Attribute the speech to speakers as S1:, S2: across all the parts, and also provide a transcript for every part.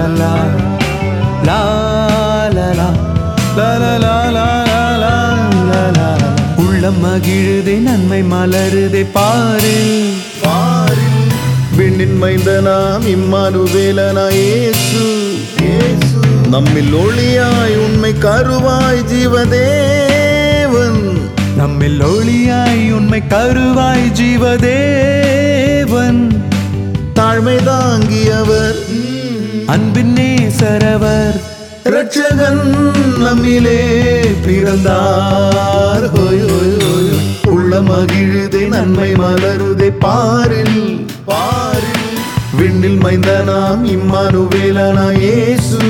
S1: லா லா லா லா லா லா லா லா லா லா லா லா உள்ளம் மகிழுதே நன்மை மலருதே பாரு
S2: பாரில் விண்ணின் மைந்தனாம் இம்மானுவேலனா இயேசு இயேசு நம்மில் ஒளியாய் உண்மை கருவாய் ஜீவதேவன்
S1: நம்மில் ஒளியாய் உண்மை கருவாய் ஜீவதேவன்
S2: தாழ்மை தாங்கியவர்
S1: அன்பின் நேசரவர்
S2: ரட்சகன் நம்மிலே பிறந்தார் ஹோய் ஹோய் ஹோய் உள்ள மகிழுதே நன்மை மலருதே பாரில் பாரில் விண்ணில் மைந்தனாம் இம்மானுவேலனா இயேசு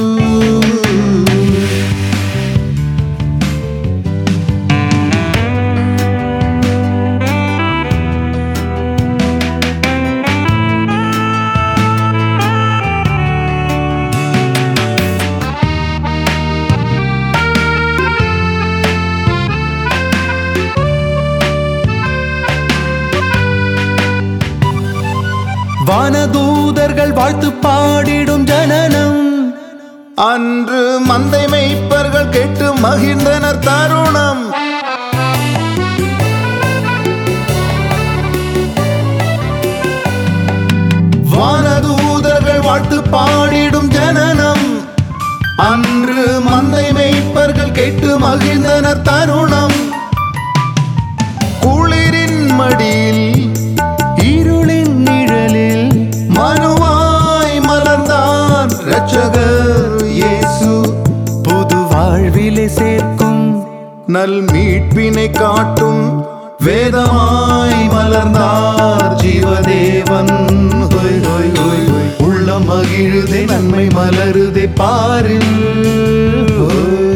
S1: வானதூதர்கள் வாழ்த்து பாடிடும் ஜனனம்
S2: அன்று மந்தை மெய்ப்பர்கள் கேட்டு மகிழ்ந்தனர் தருணம் வானதூதர்கள் வாழ்த்து பாடிடும் ஜனனம் அன்று மந்தை மெய்ப்பர்கள் கேட்டு மகிழ்ந்தனர் தருணம் குளிரின் மடியில்
S1: இருளின் நிழலில்
S2: மனுவாய் மலர்ந்தான் இரட்சகர் இயேசு
S1: புது வாழ்விலே சேர்க்கும்
S2: நல் மீட்பினை காட்டும் வேதமாய் மலர்ந்தார் ஜீவதேவன் ஹொய் ஹொய் ஹொய் ஹொய். உள்ள மகிழுதே நன்மை மலருதே பாரில் ஹொய்.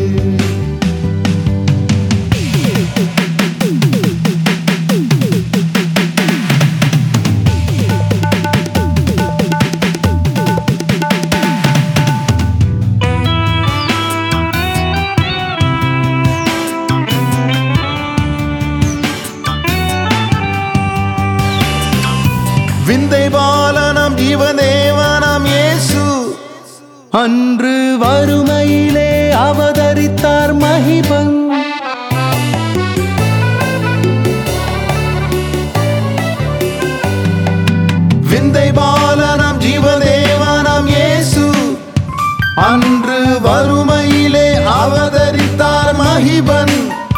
S2: விந்தை பாலனம் ஜீவதேவனம் இயேசு
S1: அன்று வறுமையிலே அவதரித்தார் மகிபன்
S2: விந்தை பாலனம் ஜீவதேவனம் இயேசு அன்று வறுமையிலே அவதரித்தார் மகிபன்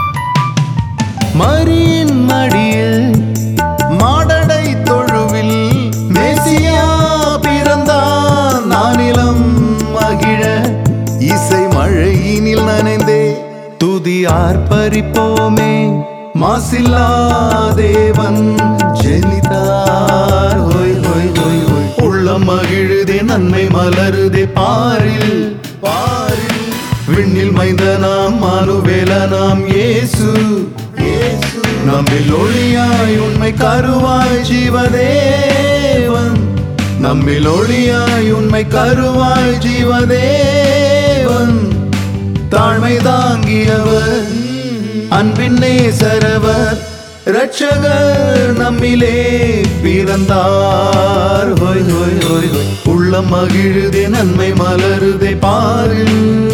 S1: மரியின் மடியில்
S2: மாடடை தொழுவில் மேசியா பிறந்தான் நானிலம் மகிழ இசை மழையினில் நனைந்தே
S1: துதி ஆர்ப்பரிப்போமே
S2: மாசில்லா தேவன் ஜெனிதார் ஹோய் ஹோய் ஹோய் ஹோய் உள்ள மகிழுதே நன்மை மலருதே பாரில் பாரில் விண்ணில் மைந்தனாம் மானுவேலனாம் இயேசு இயேசு நம்மில் ஒளியாய் உண்மை கருவாய் ஜீவதேவன் நம்மில் ஒளியாய் உண்மை கருவாய் ஜீவதேவன் தாழ்மை தாங்கியவர் அன்பின் நேசரவர் இரட்சகர் நம்மிலே பிறந்தார் ஹோய் ஹோய் ஹோய் ஹோய் உள்ளம் மகிழுதே நன்மை மலருதே பாரில்